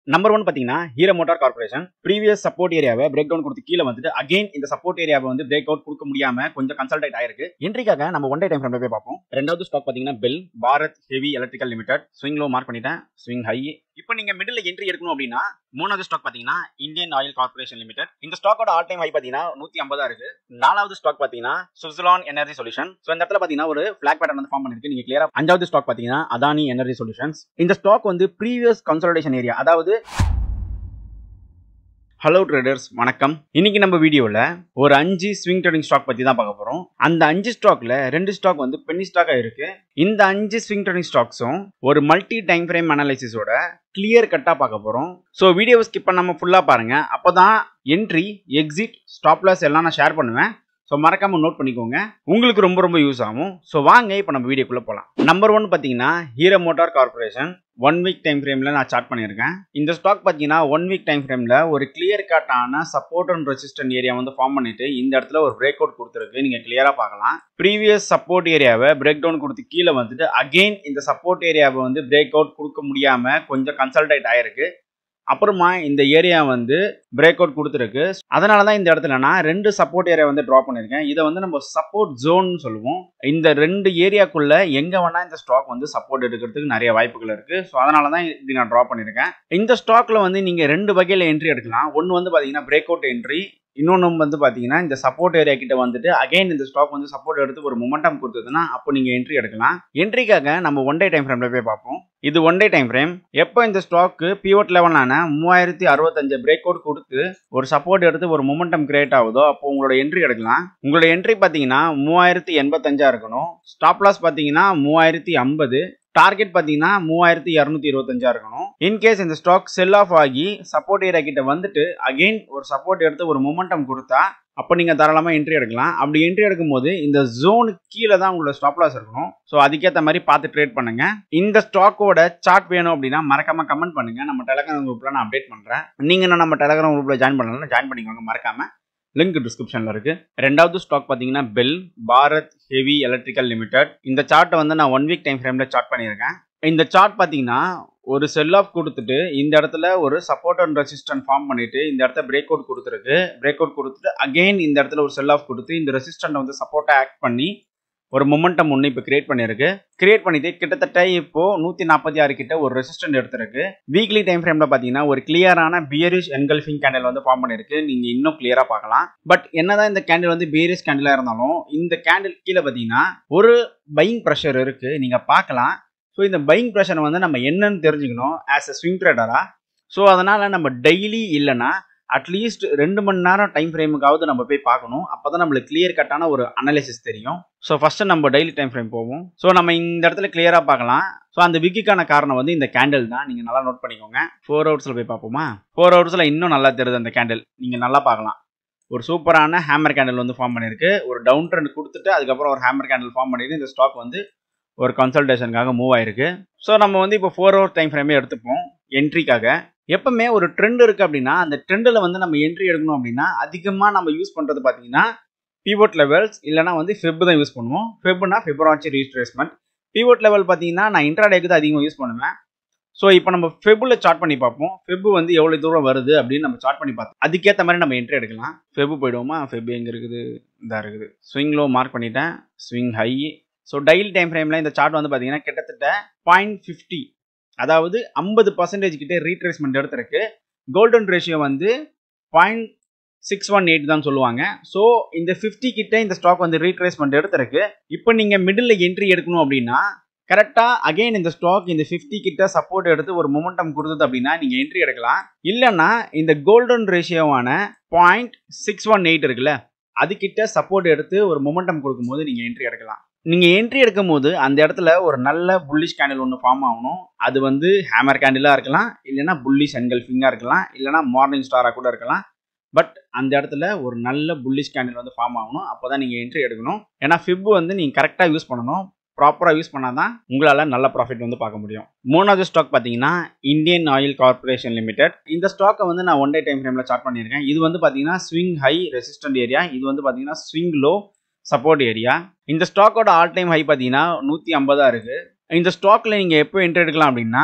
number one பாத்தீங்கன்னா Hero Motor Corporation previous support ஏரியாவை break down கொடுத்து கீழே வந்துட்டு அகைன் இந்த சப்போர்ட் ஏரியாவை வந்து பிரேக் அவுட் கொடுக்க முடியாம கொஞ்சம் கன்சல்டேட் ஆயிருக்கு என்ட்ரிக்காக நம்ம ஒன் டே டைம் ஃப்ரேம்ல போய் பார்ப்போம் ரெண்டாவது ஸ்டாக் பாத்தீங்கன்னா BHEL Bharat Heavy Electrical Limited swing low mark பண்ணிட்டேன் ஸ்விங் ஹை இப்போ நீங்க மிடில் என்ட்ரி எடுக்கணும் அப்படின்னா மூணாவது ஸ்டாக் பாத்தீங்கன்னா இந்தியன் ஆயில் கார்பரேஷன் லிமிடெட் இந்த ஸ்டாக்கோட ஆல் டைம் ஹை பாத்தீங்கன்னா நூத்தி ஐம்பதா இருக்கு நாலாவது ஸ்டாக் பாத்தீங்கன்னா சுவிட்சர்லாந்து எனர்ஜி சொல்யூஷன் ஸோ இந்த இடத்துல பாத்தீங்கன்னா ஒரு பிளாக் பேட்டர்ன் வந்து ஃபார்ம் பண்ணிருக்கு நீங்க கிளியரா அஞ்சாவது ஸ்டாக் பாத்தீங்கன்னா அதானி எனர்ஜி சொல்யூஷன்ஸ் இந்த ஸ்டாக் வந்து ப்ரீவியஸ் கன்சல்டேஷன் ஏரியா அதாவது ஹலோ ட்ரேடர்ஸ் வணக்கம் இன்னைக்கு நம்ம வீடியோவில் ஒரு அஞ்சு ஸ்விங் ட்ரேடிங் ஸ்டாக் பற்றி தான் பார்க்க போகிறோம் அந்த அஞ்சு ஸ்டாக்ல ரெண்டு ஸ்டாக் வந்து பென்னி ஸ்டாக்காக இருக்கு இந்த அஞ்சு ஸ்விங் ட்ரேடிங் ஸ்டாக்ஸும் ஒரு மல்டி டைம் ஃப்ரேம் அனாலிசிஸோட கிளியர் கட்டாக பார்க்க போகிறோம் ஸோ வீடியோவை ஸ்கிப் பண்ணாமல் ஃபுல்லாக பாருங்க அப்போ தான் என்ட்ரி எக்ஸிட் ஸ்டாப் லாஸ் எல்லாம் நான் ஷேர் பண்ணுவேன் ஸோ மறக்காம நோட் பண்ணிக்கோங்க உங்களுக்கு ரொம்ப ரொம்ப யூஸ் ஆகும் ஸோ வாங்க இப்போ நம்ம வீடியோக்குள்ள போகலாம் நம்பர் ஒன் பார்த்தீங்கன்னா Hero Motor Corporation one week time ஃப்ரேமில் நான் சார்ட் பண்ணியிருக்கேன் இந்த ஸ்டாக் பார்த்தீங்கன்னா ஒன் வீக் டைம் ஃப்ரேமில் ஒரு கிளியர் கட்டான சப்போர்ட் அண்ட் ரெசிஸ்டன்ட் ஏரியா வந்து ஃபார்ம் பண்ணிட்டு இந்த இடத்துல ஒரு பிரேக் அவுட் கொடுத்துருக்கு நீங்கள் கிளியராக பார்க்கலாம் ப்ரீவியஸ் சப்போர்ட் ஏரியாவை பிரேக் டவுன் கொடுத்து கீழே வந்துட்டு அகெயின் இந்த சப்போர்ட் ஏரியாவை வந்து பிரேக் அவுட் கொடுக்க முடியாமல் கொஞ்சம் கன்சல்டேட் ஆயிருக்கு அப்புறமா இந்த ஏரியா வந்து பிரேக் அவுட் கொடுத்துருக்கு அதனால தான் இந்த இடத்துல நான் ரெண்டு சப்போர்ட் ஏரியா வந்து ட்ரா பண்ணியிருக்கேன் இதை வந்து நம்ம சப்போர்ட் ஜோன் சொல்லுவோம் இந்த ரெண்டு ஏரியாக்குள்ள எங்க வேணா இந்த ஸ்டாக் வந்து சப்போர்ட் எடுக்கிறதுக்கு நிறைய வாய்ப்புகள் இருக்கு ஸோ அதனால தான் இப்படி நான் ட்ரா பண்ணியிருக்கேன் இந்த ஸ்டாக்ல வந்து நீங்க ரெண்டு வகையில என்ட்ரி எடுக்கலாம் ஒன்று வந்து பாத்தீங்கன்னா பிரேக் அவுட் என்ட்ரி இன்னொன்று வந்து பார்த்தீங்கன்னா இந்த சப்போர்ட் ஏரியா கிட்ட வந்துட்டு அகைன் இந்த ஸ்டாக் வந்து சப்போர்ட் எடுத்து ஒரு மொமெண்டம் கொடுத்ததுன்னா அப்போ நீங்கள் என்ட்ரி எடுக்கலாம் என்ட்ரிக்காக நம்ம ஒன் டே டைம் ஃப்ரேம்ல போய் பார்ப்போம் இது ஒன் டே டைம் ஃப்ரேம் எப்போ இந்த ஸ்டாக்கு பிவோட் லெவலான மூவாயிரத்தி அறுபத்தஞ்சு பிரேக் அவுட் கொடுத்து ஒரு சப்போர்ட் எடுத்து ஒரு மொமெண்டம் கிரியேட் ஆகுதோ அப்போ உங்களோட என்ட்ரி எடுக்கலாம் உங்களோட என்ட்ரி பார்த்தீங்கன்னா மூவாயிரத்தி எண்பத்தஞ்சா இருக்கணும் ஸ்டாப் லாஸ் பார்த்தீங்கன்னா மூவாயிரத்தி ஐம்பது டார்கெட் பார்த்தீங்கன்னா மூவாயிரத்தி இரநூத்தி இருபத்தஞ்சா இருக்கணும் இன்கேஸ் இந்த ஸ்டாக் செல் ஆஃப் ஆகி சப்போர்ட் ஏரியா கிட்ட வந்துட்டு அகெயின் ஒரு சப்போர்ட் எடுத்து ஒரு மொமெண்டம் கொடுத்தா அப்போ நீங்கள் தாராளமாக என்ட்ரி எடுக்கலாம் அப்படி என்ட்ரி எடுக்கும்போது இந்த ஜோனுக்கு கீழே தான் உங்களோட ஸ்டாப் லாஸ் இருக்கணும் ஸோ அதுக்கேற்ற மாதிரி பார்த்து ட்ரேட் பண்ணுங்க இந்த ஸ்டாக்கோட சார்ட் வேணும் அப்படின்னா மறக்காம கமெண்ட் பண்ணுங்க நம்ம டெலகிராம் குரூப்ல நான் அப்டேட் பண்ணுறேன் நீங்கள் நம்ம டெலகிராம் குரூப்ல ஜாயின் பண்ணலாம் ஜாயின் பண்ணிக்கோங்க மறக்காம லிங்க் டிஸ்கிரிப்ஷனில் இருக்கு ரெண்டாவது ஸ்டாக் பார்த்தீங்கன்னா BHEL Bharat Heavy Electrical Limited இந்த சார்ட்டை வந்து நான் ஒன் வீக் டைம் ஃப்ரேமில் சார்ட் பண்ணியிருக்கேன் இந்த சார்ட் பார்த்தீங்கன்னா ஒரு செல் ஆஃப் கொடுத்துட்டு இந்த இடத்துல ஒரு சப்போர்ட் அண்ட் ரெசிஸ்டன்ட் ஃபார்ம் பண்ணிட்டு இந்த இடத்த பிரேக் அவுட் கொடுத்துருக்கு பிரேக் அவுட் கொடுத்துட்டு அகைன் இந்த இடத்துல ஒரு செல் ஆஃப் கொடுத்து இந்த ரெசிஸ்டன்ட் வந்து சப்போர்ட்டை ஆக்ட் பண்ணி ஒரு மொமெண்டம் ஒன்று இப்போ கிரியேட் பண்ணியிருக்கு கிரியேட் பண்ணிட்டு கிட்டத்தட்ட இப்போ நூற்றி நாற்பத்தி ஆறு கிட்ட ஒரு ரெசிஸ்டன்ட் எடுத்திருக்கு வீக்லி டைம் ஃப்ரேமில் பார்த்தீங்கன்னா ஒரு கிளியரான பியரிஷ் என்கல்ஃபிங் கேண்டில் வந்து ஃபார்ம் பண்ணியிருக்கு நீங்கள் இன்னும் கிளியராக பார்க்கலாம் பட் என்னதான் இந்த கேண்டில் வந்து பியரிஷ் கேண்டிலாக இருந்தாலும் இந்த கேண்டில் கீழே பார்த்தீங்கன்னா ஒரு பையிங் ப்ரெஷர் இருக்குது நீங்கள் பார்க்கலாம் ஸோ இந்த பையிங் ப்ரெஷர் வந்து நம்ம என்னன்னு தெரிஞ்சுக்கணும் ஆஸ் அ ஸ்விங் ட்ரேடராக ஸோ அதனால் நம்ம டெய்லி இல்லைன்னா அட்லீஸ்ட் ரெண்டு மணி நேரம் டைம் ஃப்ரேமுக்காவது நம்ம போய் பார்க்கணும் அப்போ தான் நம்மளுக்கு கிளியர் கட்டான ஒரு அனாலிசிஸ் தெரியும் ஸோ ஃபஸ்ட்டு நம்ம டெய்லி டைம் ஃப்ரேம் போவோம் ஸோ நம்ம இந்த இடத்துல கிளியராக பார்க்கலாம் ஸோ அந்த விக்கிக்கான காரணம் வந்து இந்த கேண்டில் தான் நீங்கள் நல்லா நோட் பண்ணிக்கோங்க ஃபோர் ஹவர்ஸில் போய் பார்ப்போமா ஃபோர் ஹவர்ஸில் இன்னும் நல்லா தெரியுது அந்த கேண்டில் நீங்கள் நல்லா பார்க்கலாம் ஒரு சூப்பரான ஹேமர் கேண்டில் வந்து ஃபார்ம் பண்ணியிருக்கு ஒரு டவுன் ட்ரெண்ட் கொடுத்துட்டு அதுக்கப்புறம் ஒரு ஹேமர் கேண்டில் ஃபார்ம் பண்ணிட்டு இந்த ஸ்டாக் வந்து ஒரு கன்சல்டேஷனுக்காக மூவ் ஆயிருக்கு ஸோ நம்ம வந்து இப்போ ஃபோர் ஹவர் டைம் ஃப்ரேமே எடுத்துப்போம் என்ட்ரிக்காக எப்பவுமே ஒரு ட்ரெண்ட் இருக்கு அப்படின்னா அந்த ட்ரெண்டில் வந்து நம்ம என்ட்ரி எடுக்கணும் அப்படின்னா அதிகமாக நம்ம யூஸ் பண்ணுறது பார்த்தீங்கன்னா பிவோட் லெவல்ஸ் இல்லைனா வந்து ஃபெப் தான் யூஸ் பண்ணுவோம் ஃபெப்னா ஃபிப்ரவரி ரீட்ரேஸ்மெண்ட் பிவோட் லெவல் பார்த்தீங்கன்னா நான் இன்ட்ராடேக்கு தான் அதிகமாக யூஸ் பண்ணுவேன் ஸோ இப்போ நம்ம ஃபெப்பில் சார்ட் பண்ணி பார்ப்போம் ஃபெப் வந்து எவ்வளோ தூரம் வருது அப்படின்னு நம்ம சார்ட் பண்ணி பார்த்தோம் அதுக்கேற்ற மாதிரி நம்ம என்ட்ரி எடுக்கலாம் ஃபெப் போயிடுவோமா ஃபெப் எங்கே இருக்குது இதாக இருக்குது ஸ்விங் லோ மார்க் பண்ணிட்டேன் swing high so daily time ஃப்ரேமில் இந்த சார்ட் வந்து பார்த்தீங்கன்னா கிட்டத்தட்ட பாயிண்ட் ஃபிஃப்டி அதாவது ஐம்பது பர்சன்டேஜ் கிட்டே ரீட்ரேஸ்மெண்ட் எடுத்திருக்கு கோல்டன் ரேஷியோ வந்து பாயிண்ட் சிக்ஸ் ஒன் எயிட் தான் சொல்லுவாங்க ஸோ இந்த ஃபிஃப்டி கிட்ட இந்த ஸ்டாக் வந்து ரீட்ரேஸ்மெண்ட் எடுத்திருக்கு இப்போ நீங்கள் மிடில் என்ட்ரி எடுக்கணும் அப்படின்னா கரெக்டாக அகைன் இந்த ஸ்டாக் இந்த ஃபிஃப்டி கிட்ட சப்போர்ட் எடுத்து ஒரு மொமெண்டம் கொடுத்தது அப்படின்னா நீங்கள் என்ட்ரி எடுக்கலாம் இல்லைன்னா இந்த கோல்டன் ரேஷியோவான பாயிண்ட் சிக்ஸ் ஒன் எயிட் இருக்குல்ல அதுக்கிட்ட சப்போர்ட் எடுத்து ஒரு மொமெண்டம் கொடுக்கும்போது நீங்கள் என்ட்ரி எடுக்கலாம் நீங்கள் என்ட்ரி எடுக்கும் போது அந்த இடத்துல ஒரு நல்ல புல்லிஷ் கேண்டில் ஒன்று ஃபார்ம் ஆகணும் அது வந்து ஹேமர் கேண்டிலாக இருக்கலாம் இல்லைனா புல்லிஷ் என்கல்ஃபிங்காக இருக்கலாம் இல்லைனா மார்னிங் ஸ்டாராக கூட இருக்கலாம் பட் அந்த இடத்துல ஒரு நல்ல புல்லிஷ் கேண்டில் வந்து ஃபார்ம் ஆகணும் அப்போ தான் நீங்கள் என்ட்ரி எடுக்கணும் ஏன்னா ஃபிப் வந்து நீங்கள் கரெக்டாக யூஸ் பண்ணணும் ப்ராப்பராக யூஸ் பண்ணால் தான் உங்களால் நல்ல ப்ராஃபிட் வந்து பார்க்க முடியும் மூணாவது ஸ்டாக் பார்த்தீங்கன்னா இந்தியன் ஆயில் கார்பரேஷன் லிமிடெட் இந்த ஸ்டாக்கை வந்து நான் ஒன் டே டைம் ஃப்ரேமில் சார்ட் பண்ணியிருக்கேன் இது வந்து பார்த்தீங்கன்னா ஸ்விங் ஹை ரெசிஸ்டன்ட் ஏரியா இது வந்து பார்த்தீங்கன்னா ஸ்விங் லோ சப்போர்ட் ஏரியா இந்த ஸ்டாக்கோட ஆல் டைம் ஹை பார்த்தீங்கன்னா நூற்றி ஐம்பதா இருக்கு இந்த ஸ்டாக்ல நீங்க எப்போ என்ட்ரி எடுக்கலாம் அப்படின்னா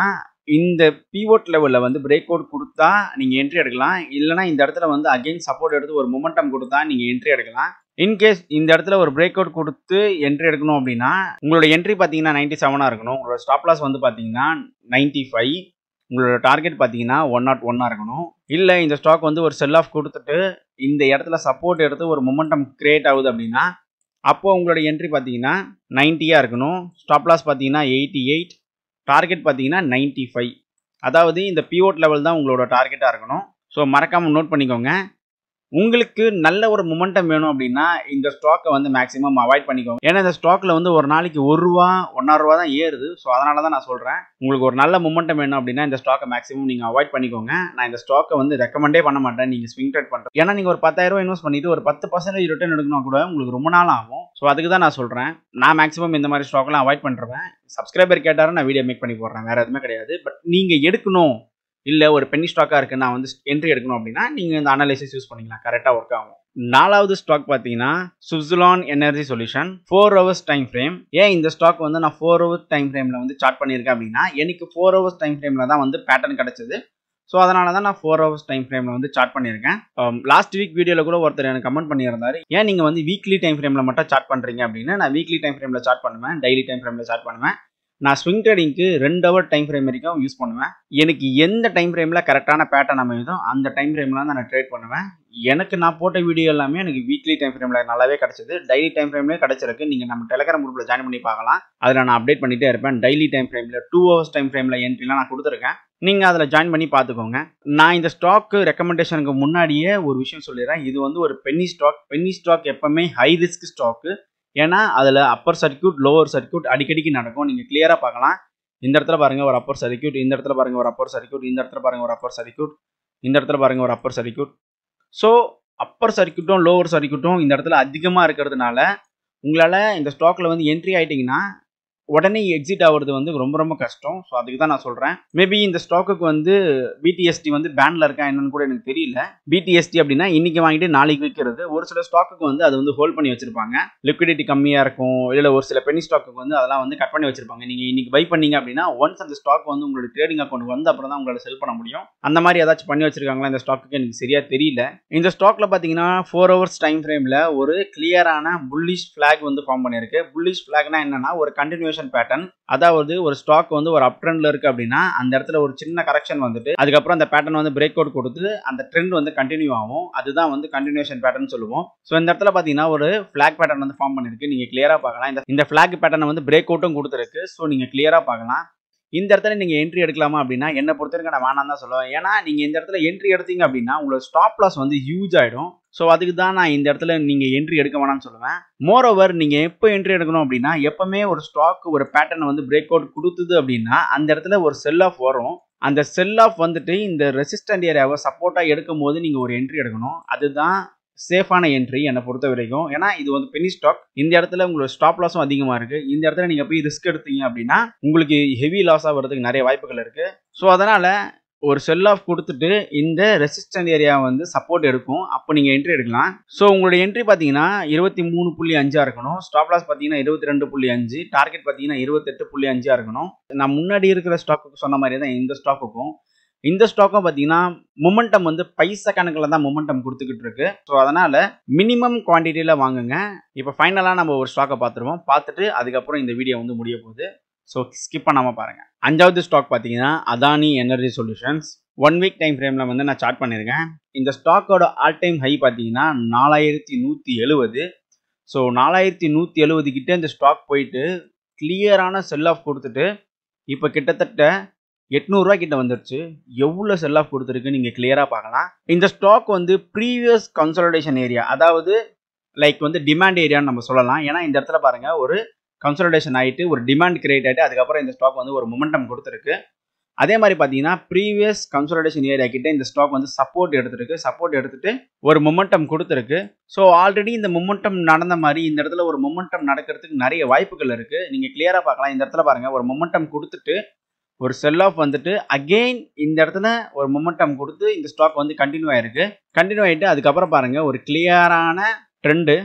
இந்த பிவோட் லெவலில் வந்து பிரேக் அவுட் கொடுத்தா நீங்கள் என்ட்ரி எடுக்கலாம் இல்லைனா இந்த இடத்துல வந்து அகைன் சப்போர்ட் எடுத்து ஒரு மொமெண்டம் கொடுத்தா நீங்கள் என்ட்ரி எடுக்கலாம் இன்கேஸ் இந்த இடத்துல ஒரு பிரேக் அவுட் கொடுத்து என்ட்ரி எடுக்கணும் அப்படின்னா உங்களோட என்ட்ரி பார்த்தீங்கன்னா நைன்ட்டி செவனாக இருக்கணும் உங்களோட ஸ்டாப் லாஸ் வந்து பார்த்தீங்கன்னா நைன்ட்டி ஃபைவ் உங்களோட டார்கெட் பார்த்தீங்கன்னா ஒன் நாட் ஒன்னாக இருக்கணும் இல்லை இந்த ஸ்டாக் வந்து ஒரு செல் ஆஃப் கொடுத்துட்டு இந்த இடத்துல சப்போர்ட் எடுத்து ஒரு மொமெண்டம் கிரியேட் ஆகுது அப்படின்னா அப்போ உங்களோட என்ட்ரி பார்த்தீங்கன்னா நைன்ட்டியாக இருக்கணும் ஸ்டாப் லாஸ் பார்த்தீங்கன்னா எயிட்டி எயிட் டார்கெட் பார்த்தீங்கன்னா நைன்ட்டி ஃபைவ் அதாவது இந்த பிஓட் லெவல் தான் உங்களோட டார்கெட்டாக இருக்கணும் ஸோ மறக்காமல் நோட் பண்ணிக்கோங்க உங்களுக்கு நல்ல ஒரு மொமெண்டம் வேணும் அப்படின்னா இந்த ஸ்டாக்கை வந்து மேக்ஸிமம் அவாய்ட் பண்ணிக்கோங்க ஏன்னா இந்த ஸ்டாக்ல வந்து ஒரு நாளைக்கு ஒரு ரூபா ஒன்றரை ரூபா தான் ஏறுது ஸோ அதனால தான் நான் சொல்கிறேன் உங்களுக்கு ஒரு நல்ல மொமெண்டம் வேணும் அப்படின்னா இந்த ஸ்டாக்கை மேக்ஸிமம் நீங்கள் அவாய்ட் பண்ணிக்கோங்க நான் இந்த ஸ்டாக்கை வந்து ரெக்கமெண்டே பண்ண மாட்டேன் நீங்கள் ஸ்விங் ட்ரேட் பண்ணுறேன் ஏன்னா நீங்கள் ஒரு பத்தாயிரம் ரூபாய் இன்வெஸ்ட் பண்ணிட்டு ஒரு பத்து பர்சன்டேஜ் ரிட்டர்ன் எடுக்கணும் கூட உங்களுக்கு ரொம்ப நாள் ஆகும் ஸோ அதுக்கு தான் நான் சொல்கிறேன் நான் மேக்ஸிமம் இந்த மாதிரி ஸ்டாக்லாம் அவாய்ட் பண்ணுறேன் சப்ஸ்கிரைபர் கேட்டாரும் நான் வீடியோ மேக் பண்ணி போடுறேன் வேறு எதுவுமே கிடையாது பட் நீங்கள் எடுக்கணும் இல்லை ஒரு பென்னி ஸ்டாக்காக இருக்குது நான் வந்து என்ட்ரி எடுக்கணும் அப்படின்னா நீங்கள் இந்த அனாலிசிஸ் யூஸ் பண்ணிக்கலாம் கரெக்டாக ஒர்க் ஆகும் நாலாவது ஸ்டாக் பார்த்தீங்கன்னா Suzlon energy solution four hours time frame ஏன் இந்த ஸ்டாக் வந்து நான் ஃபோர் ஹவர்ஸ் டைம் ஃப்ரேமில் வந்து சார்ட் பண்ணியிருக்கேன் அப்படின்னா எனக்கு ஃபோர் ஹவர்ஸ் டைம் ஃப்ரேமில் தான் வந்து பேட்டர்ன் கிடச்சிது ஸோ அதனால தான் நான் ஃபோர் ஹவர்ஸ் டைம் ஃப்ரேமில் வந்து சார்ட் பண்ணியிருக்கேன் லாஸ்ட் வீக் வீடியோவில் கூட ஒருத்தர் எனக்கு கமெண்ட் பண்ணியிருந்தாரு ஏன் நீங்கள் வந்து வீக்லி டைம் ஃப்ரேமில் மட்டும் சார்ட் பண்ணுறீங்க அப்படின்னு நான் வீக்லி டைம் ஃப்ரேமில் சார்ட் பண்ணுவேன் டெய்லி டைம் ஃப்ரேமில் சார்ட் பண்ணுவேன் நான் ஸ்விங் ட்ரேடிங்க்கு ரெண்டு ஹவர் டைம் ஃப்ரேம் வரைக்கும் யூஸ் பண்ணுவேன் எனக்கு எந்த டைம் ஃப்ரேமில் கரெக்டான பேட்டர்ன் அமையுதோ அந்த டைம் ஃப்ரேமில் தான் நான் ட்ரேட் பண்ணுவேன் எனக்கு நான் போட்ட வீடியோ எல்லாமே எனக்கு வீக்லி டைம் ஃப்ரேமில் நல்லாவே கிடச்சிது டெய்லி டைம் ஃப்ரேம்லேயே கிடச்சிருக்கு நீங்கள் நம்ம டெலிகிராம் குரூப்பில் ஜாயின் பண்ணி பார்க்கலாம் அதில் நான் அப்டேட் பண்ணிகிட்டே இருப்பேன் டெய்லி டைம் ஃப்ரேமில் டூ ஹவர்ஸ் டைம் ஃப்ரேமில் என்ட்ரிலாம் நான் கொடுத்துருக்கேன் நீங்கள் அதில் ஜாயின் பண்ணி பார்த்துக்கோங்க நான் இந்த ஸ்டாக்கு ரெக்கமெண்டேஷனுக்கு முன்னாடியே ஒரு விஷயம் சொல்லிடுறேன் இது வந்து ஒரு பென்னி ஸ்டாக் பென்னி ஸ்டாக் எப்பவுமே ஹை ரிஸ்க் ஸ்டாக்கு ஏன்னா அதில் அப்பர் சர்க்கியூட் லோவர் சர்க்கியூட் அடிக்கடிக்கு நடக்கும் நீங்கள் கிளியராக பார்க்கலாம் இந்த இடத்துல பாருங்க ஒரு அப்பர் சர்க்கியூட் இந்த இடத்துல பாருங்க ஒரு அப்பர் சர்க்கியூட் இந்த இடத்துல பாருங்க ஒரு அப்பர் சர்க்கியூட் இந்த இடத்துல பாருங்க ஒரு அப்பர் சர்க்கியூட் ஸோ அப்பர் சர்க்கியூட்டும் லோவர் சர்க்கியூட்டும் இந்த இடத்துல அதிகமாக இருக்கிறதுனால உங்களால் இந்த ஸ்டாக்கில் வந்து என்ட்ரி ஆகிட்டிங்கன்னா உடனே எக்ஸிட் ஆகிறது வந்து ரொம்ப ரொம்ப கஷ்டம் ஸோ அதுக்கு தான் நான் சொல்கிறேன் மேபி இந்த ஸ்டாக்குக்கு வந்து பிடிஎஸ்டி வந்து பேனில் இருக்கா என்னன்னு கூட எனக்கு தெரியல பிடிஎஸ்டி அப்படின்னா இன்னைக்கு வாங்கிட்டு நாளைக்கு விற்கிறது ஒரு சில ஸ்டாக்குக்கு வந்து அது வந்து ஹோல்ட் பண்ணி வச்சிருப்பாங்க லிக்விடிட்டி கம்மியாக இருக்கும் இல்லை ஒரு சில பெனி ஸ்டாக்குக்கு வந்து அதெல்லாம் வந்து கட் பண்ணி வச்சிருப்பாங்க நீங்கள் இன்னைக்கு பை பண்ணீங்க அப்படின்னா ஒன்ஸ் அந்த ஸ்டாக் வந்து உங்களோட ட்ரேடிங் அக்கௌண்ட் வந்து அப்புறம் தான் உங்களால் செல் பண்ண முடியும் அந்த மாதிரி ஏதாச்சும் பண்ணி வச்சிருக்காங்களா இந்த ஸ்டாக்குக்கு எனக்கு சரியா தெரியல இந்த ஸ்டாக்ல பார்த்தீங்கன்னா ஃபோர் ஹவர்ஸ் டைம் ஃப்ரேமில் ஒரு கிளியரான புல்லிஷ் ஃபிளாக் வந்து ஃபார்ம் பண்ணியிருக்கு புல்லிஷ் ஃபிளாக்னா என்னன்னா ஒரு கண்டினியூஷன் பேட்டர்ன் அதாவது ஒரு ஸ்டாக் வந்து ஒரு அப் ட்ரெண்ட்ல இருக்கு அப்படின்னா அந்த இடத்துல ஒரு சின்ன கரெக்ஷன் வந்துட்டு அதுக்கப்புறம் அந்த பேட்டர்ன் வந்து பிரேக் அவுட் கொடுத்து அந்த ட்ரெண்ட் வந்து கண்டினியூ ஆகும் அதுதான் வந்து கண்டினியூஷன் பேட்டர்ன் சொல்லுவோம் ஸோ இந்த இடத்துல பார்த்தீங்கன்னா ஒரு ஃபிளாக் பேட்டர்ன் வந்து ஃபார்ம் பண்ணிருக்கு நீங்க கிளியரா பார்க்கலாம் இந்த இந்த ஃபிளாக் பேட்டர்ன் வந்து பிரேக் அவுட்டும் கொடுத்துருக்கு ஸோ நீங்க கிளியரா பார்க்கலாம் இந்த இடத்துல நீங்க என்ட்ரி எடுக்கலாமா அப்படின்னா என்ன பொறுத்த வரைக்கும் நான் வேணாம் தான் சொல்லுவேன் ஏன்னா நீங்க இந்த இடத்துல என்ட்ரி எடுத்தீங்க அப்படின்னா உங்களோட ஸ்டாப் லாஸ் வந்து ஹியூஜ் ஆயிடும் ஸோ அதுக்கு தான் நான் இந்த இடத்துல நீங்க என்ட்ரி எடுக்க வேணாம்னு சொல்லுவேன் மோர் ஓவர் நீங்க எப்போ என்ட்ரி எடுக்கணும் அப்படின்னா எப்பவுமே ஒரு ஸ்டாக் ஒரு பேட்டர்ன் வந்து பிரேக் அவுட் கொடுத்தது அப்படின்னா அந்த இடத்துல ஒரு செல் ஆஃப் வரும் அந்த செல் ஆஃப் வந்துட்டு இந்த ரெசிஸ்டன்ட் ஏரியாவை சப்போர்ட்டாக எடுக்கும் போது நீங்கள் ஒரு என்ட்ரி எடுக்கணும் அதுதான் சேஃபான என்ட்ரி என்னை பொறுத்த வரைக்கும் ஏன்னா இது வந்து பெனி ஸ்டாக் இந்த இடத்துல உங்களோட ஸ்டாப் லாஸும் அதிகமாக இருக்குது இந்த இடத்துல நீங்கள் போய் ரிஸ்க் எடுத்தீங்க அப்படின்னா உங்களுக்கு ஹெவி லாஸாக வர்றதுக்கு நிறைய வாய்ப்புகள் இருக்குது ஸோ அதனால் ஒரு செல் ஆஃப் கொடுத்துட்டு இந்த ரெசிஸ்டன்ட் ஏரியா வந்து சப்போர்ட் எடுக்கும் அப்போ நீங்கள் என்ட்ரி எடுக்கலாம் ஸோ உங்களோட என்ட்ரி பார்த்தீங்கன்னா இருபத்தி மூணு புள்ளி அஞ்சா இருக்கணும் ஸ்டாப் லாஸ் பார்த்தீங்கன்னா இருபத்தி ரெண்டு புள்ளி அஞ்சு டார்கெட் பார்த்தீங்கன்னா இருபத்தெட்டு புள்ளி அஞ்சா இருக்கணும் நான் முன்னாடி இருக்கிற ஸ்டாக்குக்கு சொன்ன மாதிரி தான் இந்த ஸ்டாக்குக்கும் இந்த ஸ்டாக்கும் பார்த்தீங்கன்னா மொமெண்டம் வந்து பைசா கணக்கில் தான் மொமெண்டம் கொடுத்துக்கிட்டு இருக்கு ஸோ அதனால மினிமம் குவான்டிட்டியில் வாங்குங்க இப்போ ஃபைனலாக நம்ம ஒரு ஸ்டாக்கை பார்த்துருவோம் பார்த்துட்டு அதுக்கப்புறம் இந்த வீடியோ வந்து முடிய போகுது ஸோ ஸ்கிப் பண்ணாமல் பாருங்க அஞ்சாவது ஸ்டாக் பார்த்தீங்கன்னா Adani Energy Solutions one week time ஃப்ரேமில் வந்து நான் சார்ட் பண்ணியிருக்கேன் இந்த ஸ்டாக்கோட ஆல் டைம் ஹை பார்த்தீங்கன்னா நாலாயிரத்தி நூற்றி எழுபது ஸோ நாலாயிரத்தி நூற்றி எழுபது கிட்ட இந்த ஸ்டாக் போயிட்டு கிளியரான செல் ஆஃப் கொடுத்துட்டு இப்போ கிட்டத்தட்ட எட்நூறுரூவா கிட்ட வந்துருச்சு எவ்வளோ செல் ஆஃப் கொடுத்துருக்கு நீங்கள் கிளியராக பார்க்கலாம் இந்த ஸ்டாக் வந்து ப்ரீவியஸ் கன்சல்டேஷன் ஏரியா அதாவது லைக் வந்து டிமாண்ட் ஏரியான்னு நம்ம சொல்லலாம் ஏன்னா இந்த இடத்துல பாருங்க ஒரு கன்சல்டேஷன் ஆகிட்டு ஒரு டிமாண்ட் கிரியேட் ஆகிட்டு அதுக்கப்புறம் இந்த ஸ்டாக் வந்து ஒரு மொமெண்டம் கொடுத்துருக்கு அதே மாதிரி பார்த்தீங்கன்னா ப்ரீவியஸ் கன்சல்டேஷன் ஏரியா கிட்ட இந்த ஸ்டாக் வந்து சப்போர்ட் எடுத்துருக்கு சப்போர்ட் எடுத்துட்டு ஒரு மொமெண்டம் கொடுத்துருக்கு ஸோ ஆல்ரெடி இந்த மொமெண்டம் நடந்த மாதிரி இந்த இடத்துல ஒரு மொமெண்டம் நடக்கிறதுக்கு நிறைய வாய்ப்புகள் இருக்கு நீங்க கிளியரா பார்க்கலாம் இந்த இடத்துல பாருங்க ஒரு மொமெண்டம் கொடுத்துட்டு ஒரு செல் ஆஃப் வந்துட்டு அகெயின் இந்த இடத்துல ஒரு மொமெண்டம் கொடுத்து இந்த ஸ்டாக் வந்து கண்டினியூ ஆயிருக்கு கண்டினியூ ஆயிட்டு அதுக்கப்புறம் பாருங்க ஒரு கிளியரான ட்ரெண்டு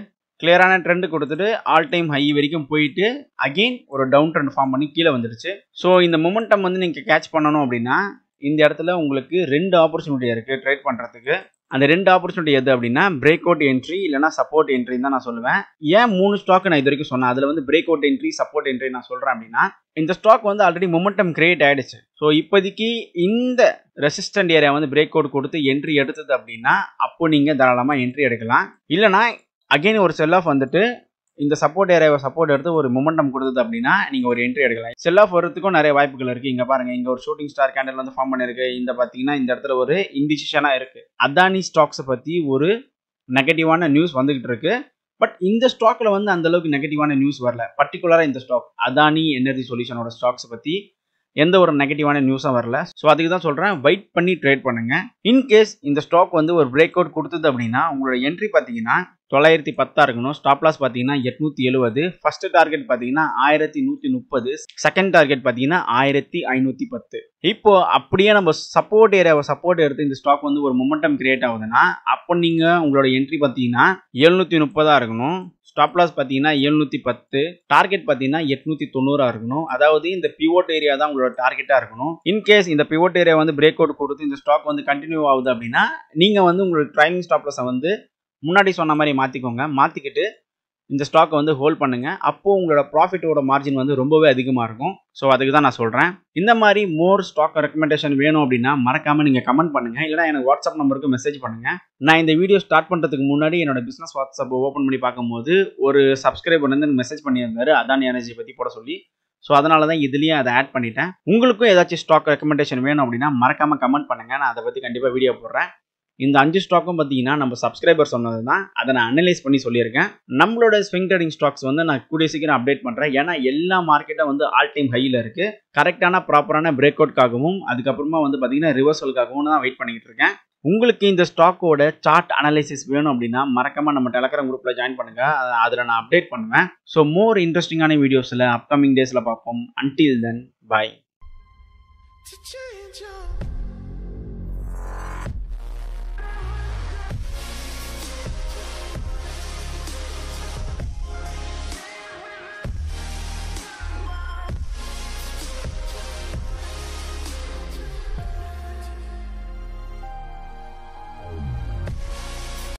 கிளியரான ட்ரெண்ட் கொடுத்துட்டு ஆல் டைம் ஹை வரைக்கும் போயிட்டு அகெயின் ஒரு டவுன் ட்ரெண்ட் ஃபார்ம் பண்ணி கீழே வந்துடுச்சு ஸோ இந்த மொமெண்டம் வந்து நீங்கள் கேட்ச் பண்ணணும் அப்படின்னா இந்த இடத்துல உங்களுக்கு ரெண்டு ஆப்பர்ச்சுனிட்டி இருக்குது ட்ரேட் பண்ணுறதுக்கு அந்த ரெண்டு ஆப்பர்ச்சுனிட்டி எது அப்படின்னா பிரேக் அவுட் என்ட்ரி இல்லைனா சப்போர்ட் என்ட்ரி தான் நான் சொல்லுவேன் ஏன் மூணு ஸ்டாக் நான் இது வரைக்கும் சொன்னேன் அதில் வந்து break out entry support entry நான் சொல்கிறேன் அப்படின்னா இந்த ஸ்டாக் வந்து ஆல்ரெடி மொமெண்டம் கிரியேட் ஆயிடுச்சு ஸோ இப்போதைக்கு இந்த ரெசிஸ்டன்ட் ஏரியா வந்து பிரேக் அவுட் கொடுத்து என்ட்ரி எடுத்தது அப்படின்னா அப்போ நீங்கள் தாராளமாக என்ட்ரி எடுக்கலாம் இல்லைனா அகைன் ஒரு செல் ஆஃப் வந்துட்டு இந்த சப்போர்ட் ஏரியாவை சப்போர்ட் எடுத்து ஒரு மொமெண்டம் கொடுத்தது அப்படின்னா நீங்கள் ஒரு என்ட்ரி எடுக்கலாம் செல் ஆஃப் வரதுக்கும் நிறைய வாய்ப்புகள் இருக்குது இங்கே பாருங்கள் இங்கே ஒரு ஷூட்டிங் ஸ்டார் கேண்டில் வந்து ஃபார்ம் பண்ணிருக்கு இந்த பார்த்தீங்கன்னா இந்த இடத்துல ஒரு இன்டிசிஷனாக இருக்குது அதானி ஸ்டாக்ஸை பற்றி ஒரு நெகட்டிவான நியூஸ் வந்துகிட்டு இருக்கு பட் இந்த ஸ்டாக்ல வந்து அந்த அளவுக்கு நெகட்டிவான நியூஸ் வரல பர்டிகுலராக இந்த ஸ்டாக் அதானி எனர்ஜி சொல்யூஷனோட ஸ்டாக்ஸை பற்றி எந்த ஒரு நெகட்டிவான நியூஸும் வரல ஸோ அதுக்கு தான் சொல்கிறேன் வெயிட் பண்ணி ட்ரேட் பண்ணுங்க இன்கேஸ் இந்த ஸ்டாக் வந்து ஒரு பிரேக் அவுட் கொடுத்தது அப்படின்னா உங்களோட என்ட்ரி பார்த்தீங்கன்னா தொள்ளாயிரத்தி பத்தா இருக்கணும் ஸ்டாப் லாஸ் பார்த்தீங்கன்னா எட்நூத்தி எழுபது ஃபர்ஸ்ட் டார்கெட் பார்த்தீங்கன்னா ஆயிரத்தி நூற்றி முப்பது செகண்ட் டார்கெட் பார்த்தீங்கன்னா ஆயிரத்தி ஐநூற்றி பத்து இப்போ அப்படியே நம்ம சப்போர்ட் ஏரியாவை சப்போர்ட் எடுத்து இந்த ஸ்டாக் வந்து ஒரு மொமெண்டம் கிரியேட் ஆகுதுன்னா அப்போ நீங்கள் உங்களோட என்ட்ரி பார்த்தீங்கன்னா எழுநூற்றி முப்பதாக இருக்கணும் ஸ்டாப் லாஸ் பார்த்தீங்கன்னா எழுநூற்றி பத்து டார்கெட் பார்த்தீங்கன்னா எட்நூற்றி தொண்ணூறா இருக்கணும் அதாவது இந்த பிவோட் ஏரியா தான் உங்களோட டார்கெட்டாக இருக்கணும் இன்கேஸ் இந்த பிவோட் ஏரியா வந்து பிரேக் அவுட் கொடுத்து இந்த ஸ்டாக் வந்து கண்டினியூ ஆகுது அப்படின்னா நீங்கள் வந்து உங்களோட ட்ரைனிங் ஸ்டாப் லாஸை வந்து முன்னாடி சொன்ன மாதிரி மாற்றிக்கோங்க மாற்றிக்கிட்டு இந்த ஸ்டாக்கை வந்து ஹோல்ட் பண்ணுங்க அப்போது உங்களோட ப்ராஃபிட்டோட மார்ஜின் வந்து ரொம்பவே அதிகமாக இருக்கும் ஸோ அதுக்கு தான் நான் சொல்கிறேன் இந்த மாதிரி மோர் ஸ்டாக் ரெக்கமெண்டேஷன் வேணும் அப்படின்னா மறக்காமல் நீங்கள் கமெண்ட் பண்ணுங்கள் இல்லைனா எனக்கு வாட்ஸ்அப் நம்பருக்கு மெசேஜ் பண்ணுங்கள் நான் இந்த வீடியோ ஸ்டார்ட் பண்ணுறதுக்கு முன்னாடி என்னோட பிஸ்னஸ் வாட்ஸ்அப் ஓப்பன் பண்ணி பார்க்கும்போது ஒரு சப்ஸ்கிரைபர் வந்து மெசேஜ் பண்ணியிருந்தாரு அதானி எனர்ஜி பற்றி போட சொல்லி ஸோ அதனால தான் இதுலேயும் அதை ஆட் பண்ணிட்டேன் உங்களுக்கும் ஏதாச்சும் ஸ்டாக் ரெக்கமெண்டேஷன் வேணும் அப்படின்னா மறக்காமல் கமெண்ட் பண்ணுங்கள் நான் அதை பற்றி கண்டிப்பாக வீடியோ போடுறேன் இந்த அஞ்சு ஸ்டாக்கும் பார்த்தீங்கன்னா நம்ம சப்ஸ்கிரைபர் சொன்னது தான் அதை நான் அனலைஸ் பண்ணி சொல்லியிருக்கேன் நம்மளோட ஸ்விங் ட்ரேடிங் ஸ்டாக்ஸ் வந்து நான் கூடிய சீக்கிரம் அப்டேட் பண்ணுறேன் ஏன்னா எல்லா மார்க்கெட்டும் வந்து ஆல் டைம் ஹையில் இருக்குது கரெக்டான ப்ராப்பரான பிரேக் அவுட்காகவும் அதுக்கப்புறமா வந்து பார்த்தீங்கன்னா ரிவர்சலுக்காகவும் தான் வெயிட் பண்ணிக்கிட்டு இருக்கேன் உங்களுக்கு இந்த ஸ்டாக்கோட சார்ட் அனலைசிஸ் வேணும் அப்படின்னா மறக்காம நம்ம டெலகிராம் குரூப்பில் ஜாயின் பண்ணுங்க அதில் நான் அப்டேட் பண்ணுவேன் ஸோ மோர் இன்ட்ரெஸ்டிங்கான வீடியோஸில் அப்கமிங் டேஸில் பார்ப்போம் until then bye to change your